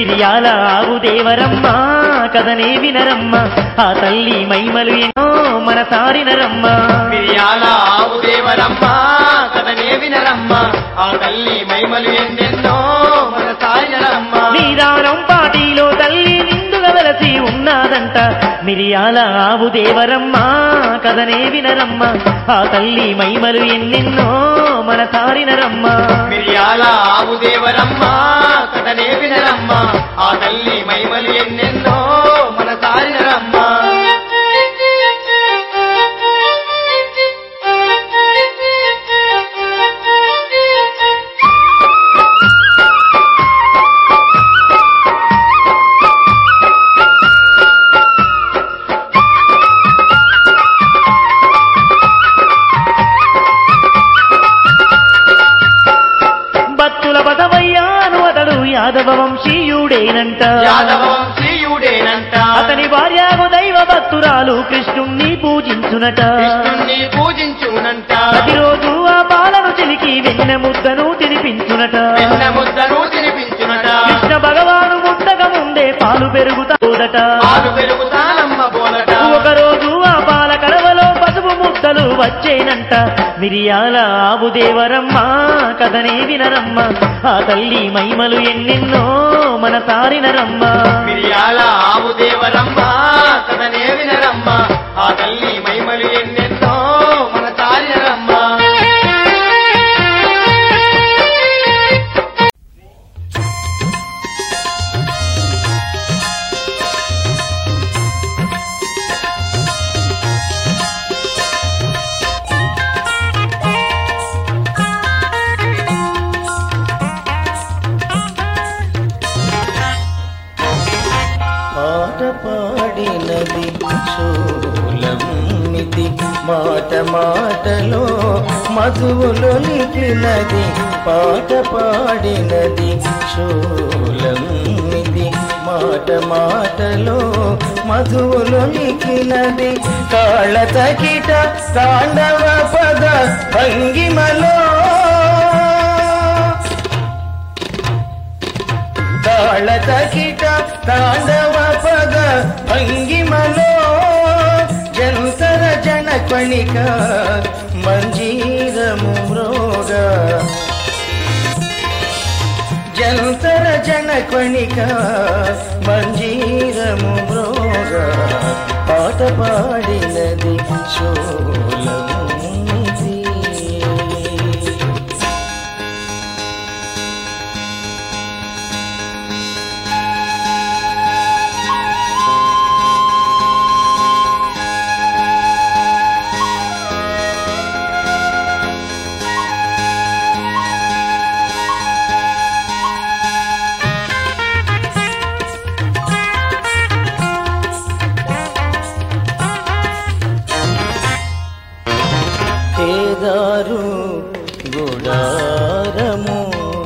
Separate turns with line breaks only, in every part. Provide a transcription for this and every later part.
మిరియాల ఆవు దేవరమ్మ కథనే వినరమ్మ ఆ తల్లి మైమలు ఎన్నో మన సారినరమ్మ
మిరియాల ఆవు దేవరమ్మ కథనే వినరమ్మ ఆ తల్లి మైమలు ఎన్నెన్నో మన సాయనరమ్మ
నీదానం పాటిలో తల్లి నిండుగా వెలసి ఉన్నాదంట మిరియాల ఆవు దేవరమ్మ కథనే వినరమ్మ ఆ తల్లి మైమలు ఎన్నెన్నో మన సారినరమ్మ
మిరియాల ఆవు దేవరమ్మ కథనే వినరమ్మ ఆ తల్లి మైమలు ఎన్నెన్నో మన సాయనరమ్మ
భక్తుల పదవయ్యాను అతడు యాదవ వంశీయుడేనంట
యాదవ వంశీయుడేనంట
అతని భార్యకు దైవ భక్తురాలు కృష్ణుణ్ణి పూజించునట
కృష్ణుణ్ణి పూజించునంట
ప్రతిరోజు ఆ పాలను చిలికి వెన్న ముద్దను తినిపించునట
వెన్న ముద్దను తినిపించునట
కృష్ణ భగవాను ముద్దక ముందే పాలు పెరుగుతాడట
పాలు పెరుగుతానమ్మ బోలట
ఒకరోజు ఆ పాల కడవలో పసుపు ముద్దలు వచ్చేనంట మిరియాల ఆవు దేవరమ్మ కథనే వినరమ్మ ఆ తల్లి మైమలు ఎన్నెన్నో మన తారినరమ్మ
మిరియాల ఆవు దేవరమ్మ కథనే వినరమ్మ ఆ తల్లి మైమలు ఎన్నెన్నో మన తారినరమ్మ
పాట పాడినది శూలమిది మాట మాటలో మధువులు నిలిపినది పాట పాడినది శూలమిది మాట మాటలో మధువులు నిలిపినది కాళ్ళ తకిట తాండవ పద భంగిమలో తాళ తకిట తాండవ పద భంగిమలో జంతర జనకణిక మంజీరము మ్రోగ జంతర జనకణిక మంజీరము మ్రోగ పాట పాడినది శోలమునిది కేదారు గుడారము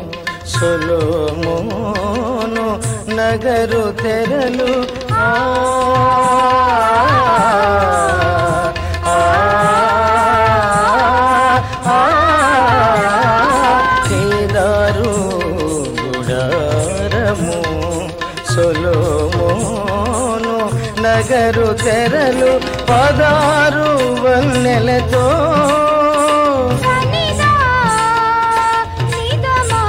సొలోమోను నగరు తెరలు ఆ, ఆ, ఆ, కేదారు గుడారము సొలోమోను నగరు తెరలు పదారు వన్నెలతో
సనిదా నిదమా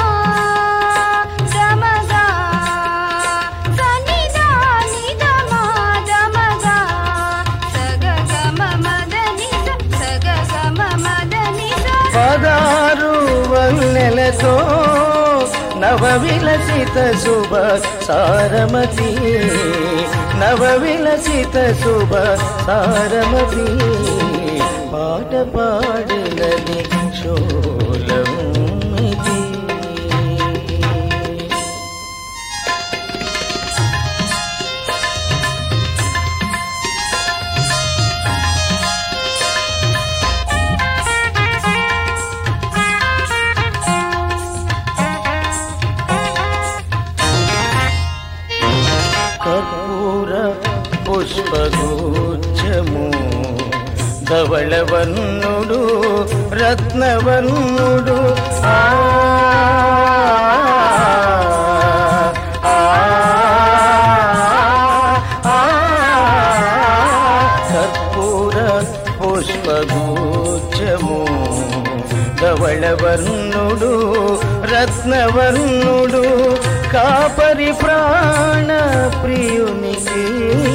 గమగా సనిదా నిదమా గమగా సగగమ మదని సగగమ మదని
పదారు వన్నెలతో నవ విలసిత శుభ సారమతి నవ విలసిత శుభ సారమతి పాట పాడినది శోలమిది కర్పూర పుష్పగోచము ధవళవన్నుడు రత్నవన్నుడు ఆ ఆ, ఆ వరవర్ణుడు రత్నవర్ణుడు కాపరి ప్రాణ ప్రియునికి